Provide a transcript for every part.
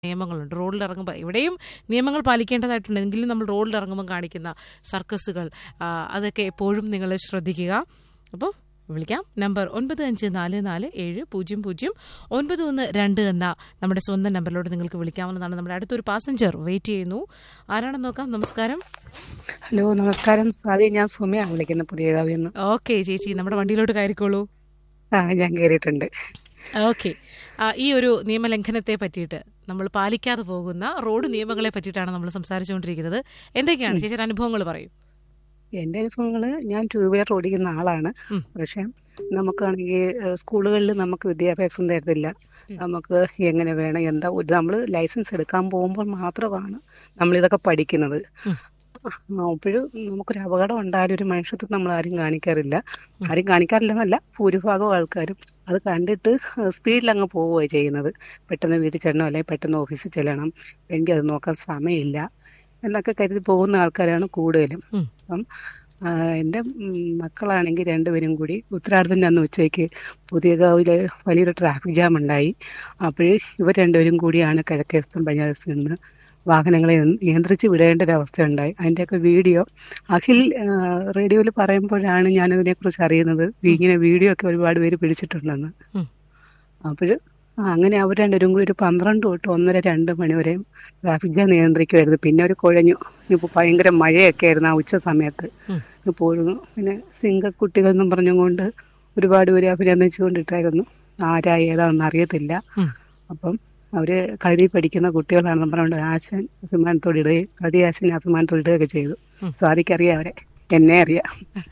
നിയമങ്ങളുണ്ട് റോഡിൽ ഇറങ്ങുമ്പോൾ ഇവിടെയും നിയമങ്ങൾ പാലിക്കേണ്ടതായിട്ടുണ്ട് എങ്കിലും നമ്മൾ റോഡിൽ ഇറങ്ങുമ്പോൾ കാണിക്കുന്ന സർക്കസുകൾ ആ, അതൊക്കെ എപ്പോഴും നിങ്ങൾ ശ്രദ്ധിക്കുക അപ്പോൾ വിളിക്കാം നമ്പർ ഒൻപത് അഞ്ച് നാല് നാല് ഏഴ് പൂജ്യം പൂജ്യം ഒൻപത് ഒന്ന് രണ്ട് എന്ന നമ്മുടെ സ്വന്തം നമ്പറിലോട്ട് നിങ്ങൾക്ക് വിളിക്കാവുന്നതാണ് നമ്മുടെ അടുത്തൊരു പാസഞ്ചർ വെയിറ്റ് ചെയ്യുന്നു ആരാണെന്ന് നോക്കാം നമസ്കാരം ഹലോ നമസ്കാരം സ്വാതി ഞാൻ സുമയാണ് വിളിക്കുന്നത് പുതിയ കാവ്യെന്ന് ഓക്കെ ചേച്ചി നമ്മുടെ വണ്ടിയിലോട്ട് കയറിക്കോളൂ ആ ഞാൻ കയറിയിട്ടുണ്ട് ഓക്കെ ഈ ഒരു നിയമലംഘനത്തെ പറ്റിയിട്ട് നമ്മൾ പാലിക്കാതെ പോകുന്ന റോഡ് നിയമങ്ങളെ പറ്റിയിട്ടാണ് നമ്മൾ സംസാരിച്ചുകൊണ്ടിരിക്കുന്നത് എന്തൊക്കെയാണ് ചേച്ചിയുടെ അനുഭവങ്ങൾ പറയൂ എന്റെ അനുഭവങ്ങള് ഞാൻ ടൂ വീലർ ഓടിക്കുന്ന ആളാണ് ഉം. പക്ഷെ നമുക്കാണെങ്കിൽ സ്കൂളുകളിൽ നമുക്ക് വിദ്യാഭ്യാസം തരത്തില്ല നമുക്ക് എങ്ങനെ വേണം എന്താ നമ്മൾ ലൈസൻസ് എടുക്കാൻ പോകുമ്പോൾ മാത്രമാണ് നമ്മൾ ഇതൊക്കെ പഠിക്കുന്നത് ഉം. അപ്പോഴും നമുക്കൊരു അപകടം ഉണ്ടായാലും ഒരു മനുഷ്യത്വം നമ്മൾ ആരും കാണിക്കാറില്ല ആരും കാണിക്കാറില്ലെന്നല്ല ഭൂരിഭാഗം ആൾക്കാരും അത് കണ്ടിട്ട് സ്പീഡിൽ അങ്ങ് പോവുകയാണ് ചെയ്യുന്നത് പെട്ടെന്ന് വീട്ടിൽ ചെല്ലണം അല്ലെങ്കിൽ പെട്ടെന്ന് ഓഫീസിൽ ചെല്ലണം എനിക്ക് അത് നോക്കാൻ സമയമില്ല എന്നൊക്കെ കരുതി പോകുന്ന ആൾക്കാരാണ് കൂടുതലും ഉം. അപ്പം ആ, എൻ്റെ ഉം, മക്കളാണെങ്കിൽ രണ്ടുപേരും കൂടി ഉത്തരാടത്തിൻ്റെ അന്ന് ഉച്ചയ്ക്ക് പുതിയകാവില് വലിയൊരു ട്രാഫിക് ജാം ഉണ്ടായി അപ്പോഴേ ഇവർ രണ്ടുപേരും കൂടിയാണ് കിഴക്കേസ്തും പടിഞ്ഞാറേസ്തും നിന്ന് വാഹനങ്ങളെ നിയന്ത്രിച്ച് വിടേണ്ട ഒരു അവസ്ഥ ഉണ്ടായി അതിൻ്റെയൊക്കെ വീഡിയോ അഖിൽ റേഡിയോയിൽ പറയുമ്പോഴാണ് ഞാനതിനെ കുറിച്ച് അറിയുന്നത് ഇങ്ങനെ വീഡിയോ ഒക്കെ ഒരുപാട് പേര് പിടിച്ചിട്ടുണ്ടെന്ന് ഉം. അപ്പോൾ അങ്ങനെ അവർ രണ്ടുപേരും കൂടി ഒരു പന്ത്രണ്ട് തൊട്ട് ഒന്നര രണ്ട് മണി വരെയും ട്രാഫിക് ജാം നിയന്ത്രിക്കുമായിരുന്നു പിന്നെ അവർ കുഴഞ്ഞു ഇപ്പോൾ ഭയങ്കര മഴയൊക്കെ ആയിരുന്നു ആ ഉച്ച സമയത്ത് ഉം. പോയിരുന്നു പിന്നെ സിംഗക്കുട്ടികൾ എന്നും പറഞ്ഞുകൊണ്ട് ഒരുപാട് പേര് അഭിനന്ദിച്ചുകൊണ്ടിട്ടായിരുന്നു ആരാ ഏതാണെന്ന് അറിയത്തില്ല ഉം. അപ്പം അവര് കളരി പഠിക്കുന്ന കുട്ടികളാണെന്ന് പറഞ്ഞുകൊണ്ട് ആശൻ അഭിമാനത്തോടെ ഇടുകയും കളരി ആശൻ അഭിമാനത്തോടെ ഇടുകയൊക്കെ ചെയ്തു ഉം. സ്വാതിക്കറിയാം അവരെ എന്നെ അറിയാം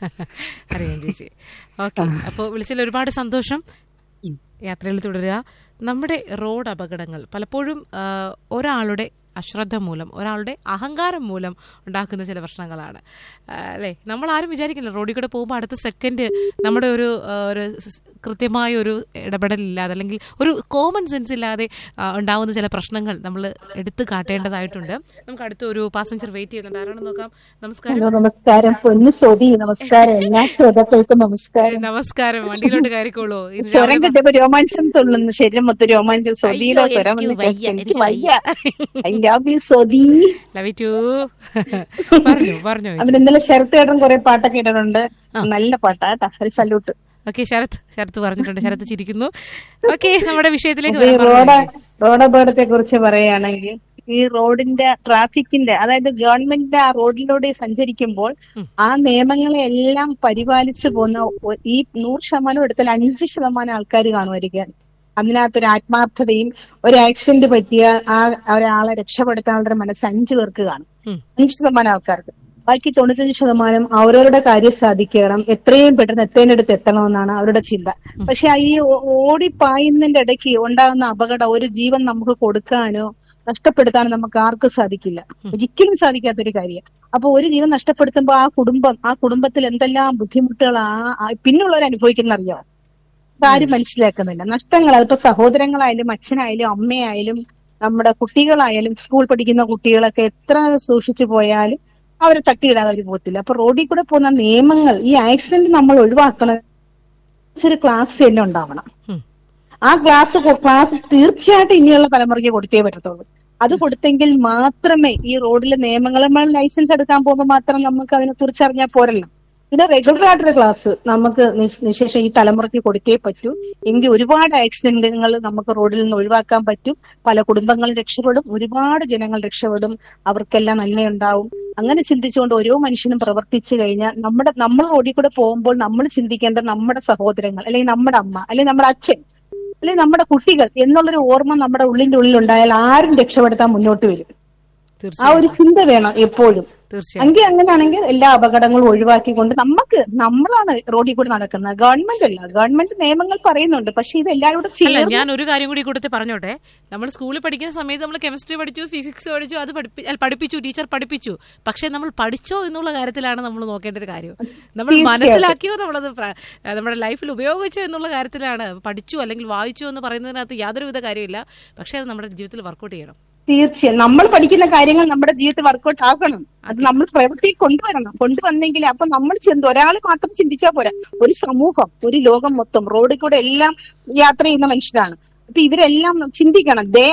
അറിയാം ചേച്ചി ഓക്കെ അപ്പോൾ വിളിച്ചതിൽ ഒരുപാട് സന്തോഷം ഉം. യാത്രയിൽ തുടരുക നമ്മുടെ റോഡ് അപകടങ്ങൾ പലപ്പോഴും ആ, ഒരാളുടെ അശ്രദ്ധ മൂലം ഒരാളുടെ അഹങ്കാരം മൂലം ഉണ്ടാക്കുന്ന ചില പ്രശ്നങ്ങളാണ് ആ, അല്ലേ നമ്മൾ ആരും വിചാരിക്കില്ല റോഡിൽ കൂടെ പോകുമ്പോൾ അടുത്ത സെക്കൻഡ് നമ്മുടെ ഒരു ആ, ഒരു സ് കൃത്യമായ ഒരു ഇടപെടലില്ലാതെ അല്ലെങ്കിൽ ഒരു കോമൺ സെൻസ് ഇല്ലാതെ ആ, ഉണ്ടാവുന്ന ചില പ്രശ്നങ്ങൾ നമ്മൾ എടുത്തു കാട്ടേണ്ടതായിട്ടുണ്ട് നമുക്ക് അടുത്ത ഒരു പാസഞ്ചർ വെയിറ്റ് ചെയ്യുന്നുണ്ട് ആരാണെന്ന് നോക്കാം നമസ്കാരം ഹലോ നമസ്കാരം പൊന്നു സ്വതി നമസ്കാരം എല്ലാ ശ്രോതാക്കൾക്കും നമസ്കാരം നമസ്കാരം വണ്ടിയിലോട്ട് കയറിക്കോളൂ ഇത് സ്വരം രാവിലെ കിട്ടിയപ്പോ രോമാഞ്ചം തുള്ളുന്നു ശരീരം മൊത്തം രോമാഞ്ചം സ്വതിയുടെ അയ്യോ, സ്വരം എനിക്ക് ഒന്ന് വയ്യ, കേൾക്കാൻ എനിക്ക് എനിക്ക് വയ്യ I love you Swathi love you too പറഞ്ഞു പറഞ്ഞു അവൻ ഇന്നലെ ശരത്ത് ചേട്ടൻ കുറെ പാട്ടൊക്കെ ഇട്ടിട്ടുണ്ട് നല്ല പാട്ടാ കേട്ടാ ഒരു സല്യൂട്ട് ഓക്കെ ശരത് ശരത് പറഞ്ഞിട്ടുണ്ട് ശരത് ചിരിക്കുന്നു ഓക്കെ നമ്മുടെ വിഷയത്തിലേക്ക് ഈ വരാം. റോഡ് പറഞ്ഞു ചേച്ചി. റോഡ് അപകടത്തെ കുറിച്ച് പറയുകയാണെങ്കിൽ ഈ റോഡിന്റെ ട്രാഫിക്കിന്റെ അതായത് ഗവൺമെന്റിന്റെ ആ റോഡിലൂടെ സഞ്ചരിക്കുമ്പോൾ ഉം. ആ നിയമങ്ങളെ എല്ലാം പരിപാലിച്ചു പോകുന്ന ഒ- ഈ നൂറ് ശതമാനം എടുത്താൽ അഞ്ച് ശതമാനം ആൾക്കാർ കാണുമായിരിക്കും അതിനകത്തൊരു ആത്മാർത്ഥതയും ഒരു ആക്സിഡന്റ് പറ്റിയ ആ ഒരാളെ രക്ഷപ്പെടുത്താനുള്ള ഒരു മനസ്സ് അഞ്ചു പേർക്ക് കാണും ഉം. അഞ്ച് ശതമാനം ആൾക്കാർക്ക് ബാക്കി തൊണ്ണൂറ്റഞ്ച് ശതമാനം അവരവരുടെ കാര്യം സാധിക്കണം എത്രയും പെട്ടെന്ന് എത്തേണ്ടടുത്ത് എത്തണമെന്നാണ് അവരുടെ ചിന്ത പക്ഷെ ആ ഈ ഓ- ഓടിപ്പായുന്നതിന്റെ ഇടയ്ക്ക് ഉണ്ടാകുന്ന അപകടം ഒരു ജീവൻ നമുക്ക് കൊടുക്കാനോ നഷ്ടപ്പെടുത്താനോ നമുക്ക് ആർക്കും സാധിക്കില്ല ഒരിക്കലും സാധിക്കാത്തൊരു കാര്യം അപ്പൊ ഒരു ജീവൻ നഷ്ടപ്പെടുത്തുമ്പോൾ ആ കുടുംബം ആ കുടുംബത്തിൽ എന്തെല്ലാം ബുദ്ധിമുട്ടുകൾ ആ ആ- പിന്നുള്ളവർ അനുഭവിക്കുന്ന അറിയാം ആരും മനസ്സിലാക്കുന്നില്ല നഷ്ടങ്ങൾ അതിപ്പോ സഹോദരങ്ങളായാലും അച്ഛനായാലും അമ്മയായാലും നമ്മുടെ കുട്ടികളായാലും സ്കൂൾ പഠിക്കുന്ന കുട്ടികളൊക്കെ എത്ര സൂക്ഷിച്ചു പോയാലും അവരെ തട്ടിയിടാതെ അവർ പോകത്തില്ല അപ്പൊ റോഡിൽ കൂടെ പോകുന്ന നിയമങ്ങൾ ഈ ആക്സിഡന്റ് നമ്മൾ ഒഴിവാക്കണം ഒരു ക്ലാസ് തന്നെ ഉണ്ടാവണം ഉം. ആ ക്ലാസ് ക്ലാസ് തീർച്ചയായിട്ടും ഇനിയുള്ള തലമുറയ്ക്ക് കൊടുത്തേ പറ്റത്തുള്ളൂ അത് കൊടുത്തെങ്കിൽ മാത്രമേ ഈ റോഡിലെ നിയമങ്ങൾ നമ്മൾ ലൈസൻസ് എടുക്കാൻ പോകുമ്പോൾ മാത്രം നമുക്ക് അതിനെ കുറിച്ച് അറിഞ്ഞാൽ പോരല്ലോ പിന്നെ റെഗുലർ ആയിട്ടൊരു ക്ലാസ് നമുക്ക് നിശ്- നിശേഷം ഈ തലമുറയ്ക്ക് കൊടുത്തേ പറ്റൂ എങ്കിൽ ഒരുപാട് ആക്സിഡന്റുകൾ നമുക്ക് റോഡിൽ നിന്ന് ഒഴിവാക്കാൻ പറ്റും പല കുടുംബങ്ങൾ രക്ഷപ്പെടും ഒരുപാട് ജനങ്ങൾ രക്ഷപ്പെടും അവർക്കെല്ലാം നന്മയുണ്ടാവും അങ്ങനെ ചിന്തിച്ചുകൊണ്ട് ഓരോ മനുഷ്യനും പ്രവർത്തിച്ചു കഴിഞ്ഞാൽ നമ്മുടെ നമ്മൾ റോഡിൽ കൂടെ പോകുമ്പോൾ നമ്മൾ ചിന്തിക്കേണ്ട നമ്മുടെ സഹോദരങ്ങൾ അല്ലെങ്കിൽ നമ്മുടെ അമ്മ അല്ലെങ്കിൽ നമ്മുടെ അച്ഛൻ അല്ലെങ്കിൽ നമ്മുടെ കുട്ടികൾ എന്നുള്ളൊരു ഓർമ്മ നമ്മുടെ ഉള്ളിന്റെ ഉള്ളിൽ ഉണ്ടായാൽ ആരും രക്ഷപ്പെടുത്താൻ മുന്നോട്ട് വരും ആ തീർച്ചയായും ഒരു ചിന്ത വേണം എപ്പോഴും തീർച്ചയായും എങ്കിൽ അങ്ങനെയാണെങ്കിൽ എല്ലാ അപകടങ്ങളും ഒഴിവാക്കിക്കൊണ്ട് നമുക്ക് നമ്മളാണ് റോഡിൽ കൂടി നടക്കുന്നത് ഗവൺമെന്റ് അല്ല ഗവൺമെന്റ് നിയമങ്ങൾ പറയുന്നുണ്ട് പക്ഷെ ഇത് എല്ലാവരും കൂടെ അല്ല ചേർന്ന് ഞാൻ ഒരു കാര്യം കൂടി കൊടുത്ത് പറഞ്ഞോട്ടെ നമ്മൾ സ്കൂളിൽ പഠിക്കുന്ന സമയത്ത് നമ്മൾ കെമിസ്ട്രി പഠിച്ചു ഫിസിക്സ് പഠിച്ചു അത് പഠിപ്പി- അല്ല, പഠിപ്പിച്ചു ടീച്ചർ പഠിപ്പിച്ചു പക്ഷെ നമ്മൾ പഠിച്ചോ എന്നുള്ള കാര്യത്തിലാണ് നമ്മൾ നോക്കേണ്ട ഒരു കാര്യം നമ്മൾ തീർച്ചയായിട്ടും. മനസ്സിലാക്കിയോ നമ്മളത് പ്ര- ഏഹ് നമ്മുടെ ലൈഫിൽ ഉപയോഗിച്ചോ എന്നുള്ള കാര്യത്തിലാണ് പഠിച്ചു അല്ലെങ്കിൽ വായിച്ചു എന്ന് പറയുന്നതിനകത്ത് യാതൊരുവിധ കാര്യമില്ല പക്ഷെ അത് നമ്മുടെ ജീവിതത്തിൽ വർക്കൗട്ട് ചെയ്യണം തീർച്ചയായും നമ്മൾ പഠിക്കുന്ന കാര്യങ്ങൾ നമ്മുടെ ജീവിതത്തിൽ വർക്കൗട്ട് ആക്കണം അത് നമ്മൾ പ്രവൃത്തി കൊണ്ടുവരണം കൊണ്ടുവന്നെങ്കിൽ അപ്പൊ നമ്മൾ ചിന്ത ഒരാൾ മാത്രം ചിന്തിച്ചാൽ പോരാ ഒരു സമൂഹം ഒരു ലോകം മൊത്തം റോഡിൽ കൂടെ എല്ലാം യാത്ര ചെയ്യുന്ന മനുഷ്യരാണ് അപ്പൊ ഇവരെല്ലാം ചിന്തിക്കണം ദയ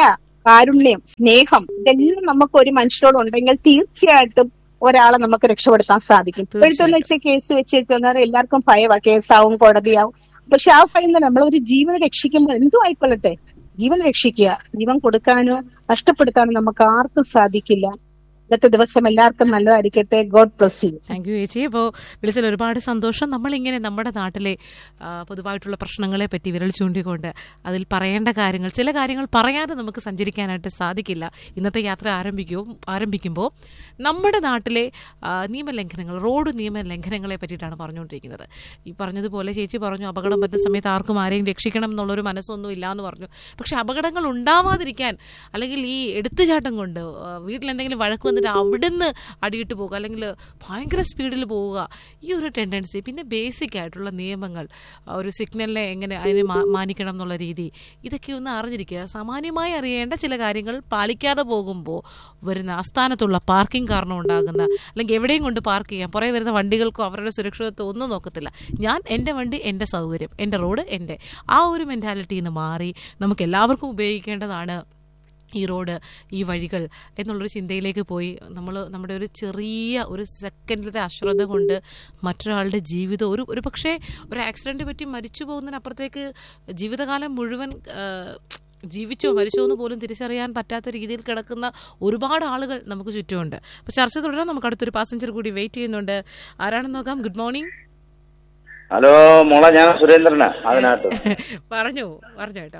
കാരുണ്യം സ്നേഹം ഇതെല്ലാം നമുക്ക് ഒരു മനുഷ്യരോട് ഉണ്ടെങ്കിൽ തീർച്ചയായിട്ടും ഒരാളെ നമുക്ക് രക്ഷപ്പെടുത്താൻ സാധിക്കും ഇപ്പോഴത്തെ വെച്ച കേസ് വെച്ച് ചെന്നാൽ എല്ലാവർക്കും ഭയവാ കേസാവും കോടതിയാവും പക്ഷെ ആ ഭയം തന്നെ നമ്മളൊരു ജീവൻ രക്ഷിക്കുമ്പോൾ എന്തും ആയിക്കൊള്ളട്ടെ ജീവൻ രക്ഷിക്കുക ജീവൻ കൊടുക്കാനോ നഷ്ടപ്പെടുത്താനോ നമുക്ക് ആർക്കും സാധിക്കില്ല ഇന്നത്തെ ദിവസം എല്ലാവർക്കും നല്ലതായിരിക്കട്ടെ god bless you thank you ചേച്ചി അപ്പോൾ വിളിച്ചതിൽ ഒരുപാട് സന്തോഷം നമ്മളിങ്ങനെ നമ്മുടെ നാട്ടിലെ ആ, പൊതുവായിട്ടുള്ള പ്രശ്നങ്ങളെ പറ്റി വിരൽ ചൂണ്ടിക്കൊണ്ട് അതിൽ പറയേണ്ട കാര്യങ്ങൾ ചില കാര്യങ്ങൾ പറയാതെ നമുക്ക് സഞ്ചരിക്കാനായിട്ട് സാധിക്കില്ല ഇന്നത്തെ യാത്ര ആരംഭിക്കുമ്പോൾ ആരംഭിക്കുമ്പോൾ നമ്മുടെ നാട്ടിലെ ആ, നിയമലംഘനങ്ങൾ റോഡ് നിയമലംഘനങ്ങളെ പറ്റിയിട്ടാണ് പറഞ്ഞുകൊണ്ടിരിക്കുന്നത് ഈ പറഞ്ഞതുപോലെ ചേച്ചി പറഞ്ഞു അപകടം പറ്റുന്ന സമയത്ത് ആർക്കും ആരെയും രക്ഷിക്കണം എന്നുള്ളൊരു മനസ്സൊന്നും ഇല്ല എന്ന് പറഞ്ഞു പക്ഷെ അപകടങ്ങൾ ഉണ്ടാവാതിരിക്കാൻ അല്ലെങ്കിൽ ഈ എടുത്തുചാട്ടം കൊണ്ട് ആ, വീട്ടിൽ എന്തെങ്കിലും വഴക്ക് വന്നിട്ട് അവിടുന്ന് അടിയിട്ട് പോകുക അല്ലെങ്കിൽ ഭയങ്കര സ്പീഡിൽ പോവുക ഈ ഒരു ടെൻഡൻസി പിന്നെ ബേസിക് ആയിട്ടുള്ള നിയമങ്ങൾ ആ, ഒരു സിഗ്നലിനെ എങ്ങനെ അതിനെ മാ- മാനിക്കണം എന്നുള്ള രീതി ഇതൊക്കെ ഒന്ന് അറിഞ്ഞിരിക്കുക സാമാന്യമായി അറിയേണ്ട ചില കാര്യങ്ങൾ പാലിക്കാതെ പോകുമ്പോൾ വരുന്ന ആസ്ഥാനത്തുള്ള പാർക്കിംഗ് കാരണം ഉണ്ടാകുന്ന അല്ലെങ്കിൽ എവിടെയും കൊണ്ട് പാർക്ക് ചെയ്യാം പുറകെ വരുന്ന വണ്ടികൾക്കോ അവരുടെ സുരക്ഷിതത്വം ഒന്നും നോക്കത്തില്ല ഞാൻ എൻ്റെ വണ്ടി എൻ്റെ സൗകര്യം എൻ്റെ റോഡ് എൻ്റെ ആ ഒരു മെൻറ്റാലിറ്റിയിൽ നിന്ന് മാറി നമുക്ക് എല്ലാവർക്കും ഉപയോഗിക്കേണ്ടതാണ് ഈ റോഡ് ഈ വഴികൾ എന്നുള്ളൊരു ചിന്തയിലേക്ക് പോയി നമ്മൾ നമ്മുടെ ഒരു ചെറിയ ഒരു സെക്കൻഡിലത്തെ അശ്രദ്ധ കൊണ്ട് മറ്റൊരാളുടെ ജീവിതം ഒരു ഒരു പക്ഷേ ഒരു ആക്സിഡൻറ്റ് പറ്റി മരിച്ചു പോകുന്നതിനപ്പുറത്തേക്ക് ജീവിതകാലം മുഴുവൻ ആ, ജീവിച്ചോ മരിച്ചോ എന്ന് പോലും തിരിച്ചറിയാൻ പറ്റാത്ത രീതിയിൽ കിടക്കുന്ന ഒരുപാട് ആളുകൾ നമുക്ക് ചുറ്റുമുണ്ട് അപ്പോൾ ചർച്ച തുടരാൻ നമുക്ക് അടുത്തൊരു പാസഞ്ചർ കൂടി വെയിറ്റ് ചെയ്യുന്നുണ്ട് ആരാണെന്ന് നോക്കാം ഗുഡ് മോർണിംഗ് ഹലോ മോളെ ഞാൻ സുരേന്ദ്രനാ അതിനകത്ത് പറഞ്ഞു പറഞ്ഞു കേട്ടോ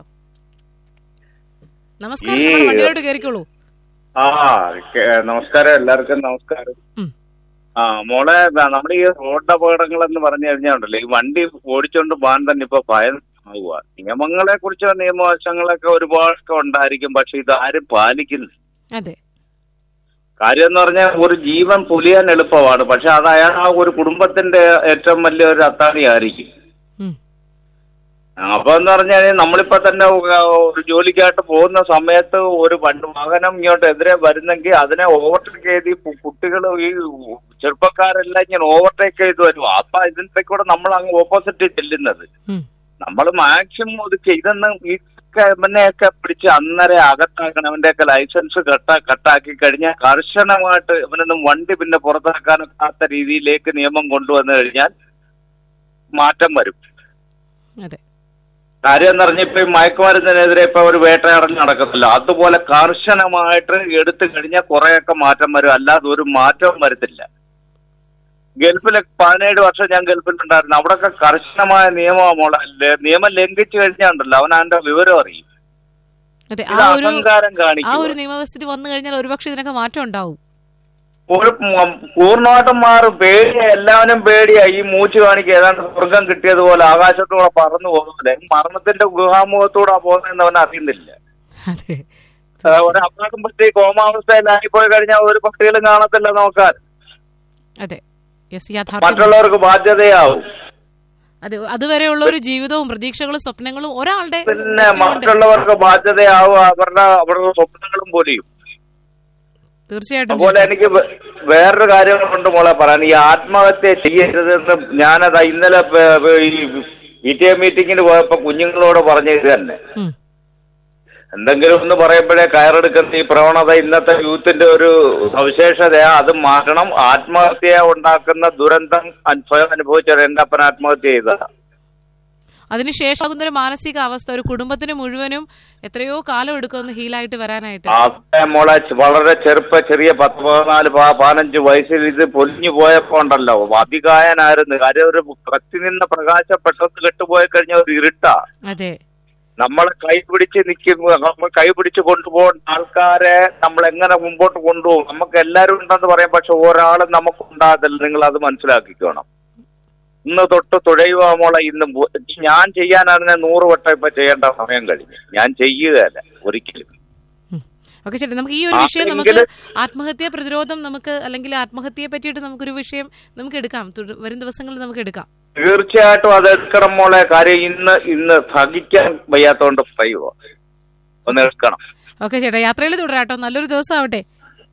നമസ്കാരം ഈ- നമ്മുടെ വണ്ടിയിലോട്ട് കയറിക്കോളൂ ആ കെ- നമസ്കാരം എല്ലാവർക്കും നമസ്കാരം ഉം. ആ മോളെ ദാ നമ്മുടെ ഈ റോഡ് അപകടങ്ങൾ എന്ന് പറഞ്ഞു കഴിഞ്ഞാൽ ഉണ്ടല്ലോ ഈ വണ്ടി ഓടിച്ചോണ്ട് പോകാൻ തന്നെ ഇപ്പൊ ഭയം ആവുക നിയമങ്ങളെ കുറിച്ചോ നിയമവശങ്ങളൊക്കെ ഒരുപാടൊക്കെ ഉണ്ടായിരിക്കും പക്ഷെ ഇത് ആരും പാലിക്കുന്നു അതെ കാര്യം എന്ന് പറഞ്ഞാൽ ഒരു ജീവൻ പൊലിയാൻ എളുപ്പമാണ് പക്ഷെ അത് അയാൾ ആ ഒരു കുടുംബത്തിന്റെ ഏറ്റവും വലിയ ഒരു അത്താണിയായിരിക്കും ഉം. അപ്പൊ എന്ന് പറഞ്ഞാൽ നമ്മളിപ്പോ തന്നെ ഒരു ജോലിക്കായിട്ട് പോകുന്ന സമയത്ത് ഒരു വണ്ടി വാഹനം ഇങ്ങോട്ട് എതിരെ വരുന്നെങ്കിൽ അതിനെ ഓവർടേക്ക് ചെയ്ത് ഈ കുട്ടികൾ ഈ ചെറുപ്പക്കാരെല്ലാം ഇങ്ങനെ ഓവർടേക്ക് ചെയ്ത് വരും അപ്പൊ ഇതിന്റെ കൂടെ നമ്മൾ അങ്ങ് ഓപ്പോസിറ്റ് ചെല്ലുന്നത് ഉം. നമ്മൾ മാക്സിമം ഒതുക്കി ഇതൊന്നും ഈ ഇവനെയൊക്കെ പിടിച്ച് അന്നേരം അകത്താക്കണം അവന്റെയൊക്കെ ലൈസൻസ് കട്ട കട്ടാക്കി കഴിഞ്ഞാൽ കർശനമായിട്ട് ഇവനൊന്നും വണ്ടി പിന്നെ പുറത്താക്കാനൊക്കാത്ത രീതിയിലേക്ക് നിയമം കൊണ്ടുവന്നു കഴിഞ്ഞാൽ മാറ്റം വരും അതെ കാര്യം എന്ന് പറഞ്ഞാൽ ഇപ്പൊ ഈ മയക്കുമരുന്നിനെതിരെ ഇപ്പൊ ഒരു വേട്ടയാടൽ നടക്കത്തില്ല അതുപോലെ കർശനമായിട്ട് എടുത്തു കഴിഞ്ഞാൽ കുറെയൊക്കെ മാറ്റം വരും അല്ലാതെ ഒരു മാറ്റവും വരത്തില്ല ഗൾഫിലെ പതിനേഴ് വർഷം ഞാൻ ഗൾഫിലുണ്ടായിരുന്നു അവിടെയൊക്കെ കർശനമായ നിയമമാണ് മോളെ ല- നിയമം ലംഘിച്ചു കഴിഞ്ഞാണ്ടല്ലോ അവൻ അതിന്റെ വിവരം അറിയും അതെ ഇത് ആ ഒരു അഹങ്കാരം ആ കാണിക്കും ഒരു നിയമവസ്ഥിതി വന്നു കഴിഞ്ഞാൽ ഒരുപക്ഷെ ഇതിനൊക്കെ മാറ്റം ഉണ്ടാവും ഒരു മ- പൂർണ്ണമായിട്ടും മാറും പേടിയ എല്ലാവരും പേടിയാ ഈ മൂച്ച് കാണിക്കുക ഏതാണ്ട് സ്വർഗം കിട്ടിയതുപോലെ ആകാശത്തൂടെ പറന്നു പോകുന്നില്ല മരണത്തിന്റെ ഗുഹാമുഖത്തൂടെ പോകുന്നതെന്ന് അവൻ അറിയുന്നില്ല അതെ ആ, ഒരു അപകടം പറ്റി കോമാവസ്ഥയിലായി പോയി കഴിഞ്ഞാൽ ഒരു പട്ടികളും കാണത്തില്ല നോക്കാൻ അതെ യെസ് യാഥാർത്ഥ്യം മറ്റുള്ളവർക്ക് ബാധ്യതയാവും അതെ അതുവരെയുള്ള ഒരു ജീവിതവും പ്രതീക്ഷകളും സ്വപ്നങ്ങളും ഒരാളുടെ പിന്നെ തെറ്റുകൊണ്ട് മറ്റുള്ളവർക്ക് ബാധ്യതയാവും അവരുടെ അവരുടെ സ്വപ്നങ്ങളും പോലെയും തീർച്ചയായിട്ടും അതുപോലെ എനിക്ക് വേ- വേറൊരു കാര്യങ്ങളുണ്ട് മോളെ പറയാൻ ഈ ആത്മഹത്യ ചെയ്യരുതെന്ന് ഞാനത് ഇന്നലെ പ- പ- ഈ പി ടി എ മീറ്റിങ്ങിന് പോയപ്പോ കുഞ്ഞുങ്ങളോട് പറഞ്ഞത് തന്നെ ഉം. എന്തെങ്കിലും ഒന്ന് പറയുമ്പോഴേ കയറെടുക്കുന്ന ഈ പ്രവണത ഇന്നത്തെ യൂത്തിന്റെ ഒരു സവിശേഷതയാ അത് മാറ്റണം ആത്മഹത്യ ഉണ്ടാക്കുന്ന ദുരന്തം അൻ- സ്വയം അനുഭവിച്ചത് എന്റെ അപ്പൻ ആത്മഹത്യ ചെയ്തതാ അതിനുശേഷമാകുന്ന ഒരു മാനസിക അവസ്ഥ ഒരു കുടുംബത്തിന് മുഴുവനും എത്രയോ കാലം എടുക്കുമെന്ന് ഹീലായിട്ട് വരാനായിട്ട് അപ്പെ മോളെ ചെ- വളരെ ചെറുപ്പ ചെറിയ പത്ത് പതിനാല് പ- പതിനഞ്ച് വയസ്സിൽ ഇത് പൊലിഞ്ഞു പോയപ്പോ ഉണ്ടല്ലോ അതികായനായിരുന്നു കാര്യം ഒരു കത്തി നിന്ന പ്രകാശം പെട്ടെന്ന് കെട്ടുപോയി കഴിഞ്ഞ ഒരു ഇരുട്ടാ അതെ നമ്മളെ കൈ പിടിച്ച് നിൽക്കും നമ്മൾ കൈ പിടിച്ച് കൊണ്ടുപോകുന്ന ആൾക്കാരെ നമ്മൾ എങ്ങനെ മുമ്പോട്ട് കൊണ്ടുപോകും നമുക്ക് എല്ലാവരും ഉണ്ടെന്ന് പറയാം പക്ഷെ ഒരാളും നമുക്ക് ഉണ്ടാകത്തില്ല നിങ്ങൾ അത് മനസ്സിലാക്കിക്കോണം ഇന്ന് തൊട്ട് തുഴയുക മോളെ ഇന്ന് മു- ഞാൻ ചെയ്യാനാണ് നൂറ് വട്ടം ഇപ്പൊ ചെയ്യേണ്ട സമയം കഴിഞ്ഞു ഞാൻ ചെയ്യുകയല്ല ഒരിക്കലും ഓക്കെ ചേട്ടാ നമുക്ക് ഈ ഒരു ആ, വിഷയം നമുക്ക് എങ്കില്- ആത്മഹത്യ പ്രതിരോധം നമുക്ക് അല്ലെങ്കിൽ ആത്മഹത്യയെ പറ്റിയിട്ട് നമുക്കൊരു വിഷയം നമുക്ക് എടുക്കാം തുട- വരും ദിവസങ്ങളിൽ നമുക്ക് എടുക്കാം തീർച്ചയായിട്ടും അത് എടുക്കണം മോളെ കാര്യം ഇന്ന് ഇന്ന് സഹിക്കാൻ വയ്യാത്തോണ്ട് പറയുക ഒന്ന് എടുക്കണം ഓക്കെ ചേട്ടാ യാത്രയിൽ തുടരാട്ടോ നല്ലൊരു ദിവസം ആവട്ടെ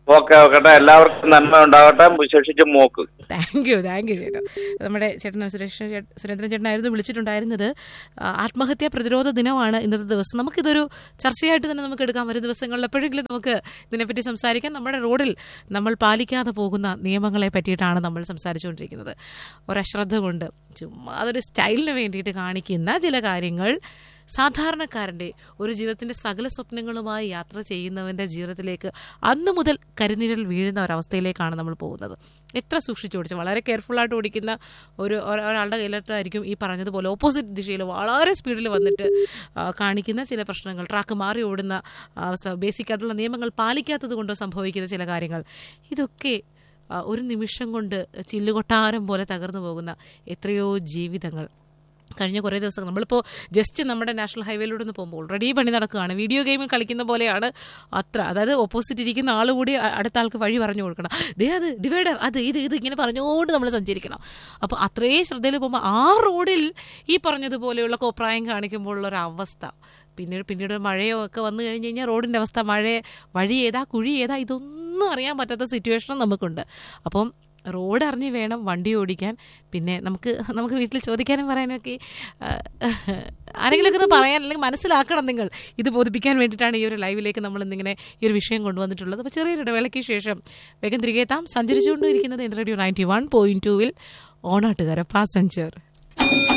ഓക്കെ ഓക്കെ എല്ലാവർക്കും നന്മ ഉണ്ടാകട്ടെ വിശേഷിച്ച് മോക്ക് താങ്ക് യു താങ്ക് യു ചേട്ടാ നമ്മുടെ ചേട്ടൻ സുരേഷ് ചേട്ടൻ- സുരേന്ദ്രൻ ചേട്ടനായിരുന്നു വിളിച്ചിട്ടുണ്ടായിരുന്നത് ആ, ആത്മഹത്യാ പ്രതിരോധ ദിനമാണ് ഇന്നത്തെ ദിവസം നമുക്കിതൊരു ചർച്ചയായിട്ട് തന്നെ നമുക്ക് എടുക്കാം വരും ദിവസങ്ങളിൽ എപ്പോഴെങ്കിലും നമുക്ക് ഇതിനെപ്പറ്റി സംസാരിക്കാം നമ്മുടെ റോഡിൽ നമ്മൾ പാലിക്കാതെ പോകുന്ന നിയമങ്ങളെ പറ്റിയിട്ടാണ് നമ്മൾ സംസാരിച്ചുകൊണ്ടിരിക്കുന്നത് ഒരശ്രദ്ധ കൊണ്ട് ചുമ്മാ അതൊരു സ്റ്റൈലിന് വേണ്ടിയിട്ട് കാണിക്കുന്ന ചില കാര്യങ്ങൾ സാധാരണക്കാരൻ്റെ ഒരു ജീവിതത്തിൻ്റെ സകല സ്വപ്നങ്ങളുമായി യാത്ര ചെയ്യുന്നവൻ്റെ ജീവിതത്തിലേക്ക് അന്ന് മുതൽ കരിനിഴൽ വീഴുന്ന ഒരവസ്ഥയിലേക്കാണ് നമ്മൾ പോകുന്നത് എത്ര സൂക്ഷിച്ചോടിച്ച് വളരെ കെയർഫുള്ളായിട്ട് ഓടിക്കുന്ന ഒരു ഒര- ഒരാളുടെ കയ്യിലായിട്ടായിരിക്കും ഈ പറഞ്ഞതുപോലെ ഓപ്പോസിറ്റ് ദിശയിൽ വളരെ സ്പീഡിൽ വന്നിട്ട് ആ, കാണിക്കുന്ന ചില പ്രശ്നങ്ങൾ ട്രാക്ക് മാറി ഓടുന്ന അവസ്ഥ ബേസിക് ആയിട്ടുള്ള നിയമങ്ങൾ പാലിക്കാത്തത് കൊണ്ടോ സംഭവിക്കുന്ന ചില കാര്യങ്ങൾ ഇതൊക്കെ ആ, ഒരു നിമിഷം കൊണ്ട് ചില്ലുകൊട്ടാരം പോലെ തകർന്നു പോകുന്ന എത്രയോ ജീവിതങ്ങൾ കഴിഞ്ഞ കുറേ ദിവസം നമ്മളിപ്പോൾ ജസ്റ്റ് നമ്മുടെ നാഷണൽ ഹൈവേയിലൂടെ ഒന്ന് പോകുമ്പോൾ ഓൾറെഡി പണി നടക്കുകയാണ് വീഡിയോ ഗെയിമിൽ കളിക്കുന്ന പോലെയാണ് അത്ര അതായത് ഓപ്പോസിറ്റ് ഇരിക്കുന്ന ആൾ കൂടി അ- അടുത്ത ആൾക്ക് വഴി പറഞ്ഞു കൊടുക്കണം ദേ അത് ഡിവൈഡർ അത് ഇത് ഇത് ഇങ്ങനെ പറഞ്ഞുകൊണ്ട് നമ്മൾ സഞ്ചരിക്കണം അപ്പോൾ അത്രയും ശ്രദ്ധയിൽ പോകുമ്പോൾ ആ റോഡിൽ ഈ പറഞ്ഞതുപോലെയുള്ള കോപ്രായം കാണിക്കുമ്പോഴുള്ള ഒരു അവസ്ഥ പിന്നീട് പിന്നീട് മഴയോ ഒക്കെ വന്നു കഴിഞ്ഞ് കഴിഞ്ഞാൽ റോഡിൻ്റെ അവസ്ഥ മഴ വഴി ഏതാ കുഴി ഏതാ ഇതൊന്നും അറിയാൻ പറ്റാത്ത സിറ്റുവേഷനും നമുക്കുണ്ട് അപ്പം റോഡ് അറിഞ്ഞ് വേണം വണ്ടി ഓടിക്കാൻ പിന്നെ നമുക്ക് നമുക്ക് വീട്ടിൽ ചോദിക്കാനും പറയാനും ഒക്കെ ആരെങ്കിലുമൊക്കെ ഒന്ന് പറയാൻ അല്ലെങ്കിൽ മനസ്സിലാക്കണം നിങ്ങൾ ഇത് ബോധിപ്പിക്കാൻ വേണ്ടിയിട്ടാണ് ഈ ഒരു ലൈവിലേക്ക് നമ്മൾ ഇന്നിങ്ങനെ ഈ ഒരു വിഷയം കൊണ്ടുവന്നിട്ടുള്ളത് അപ്പോൾ ചെറിയൊരു ഇടവേളയ്ക്ക് ശേഷം വേഗം തിരികെ എത്താം സഞ്ചരിച്ചുകൊണ്ടിരിക്കുന്നത് എൻ്റെ റേഡിയോ നയൻറ്റി വൺ പോയിൻറ്റ് ടൂവിൽ ഓണാട്ടുകാര പാസഞ്ചർ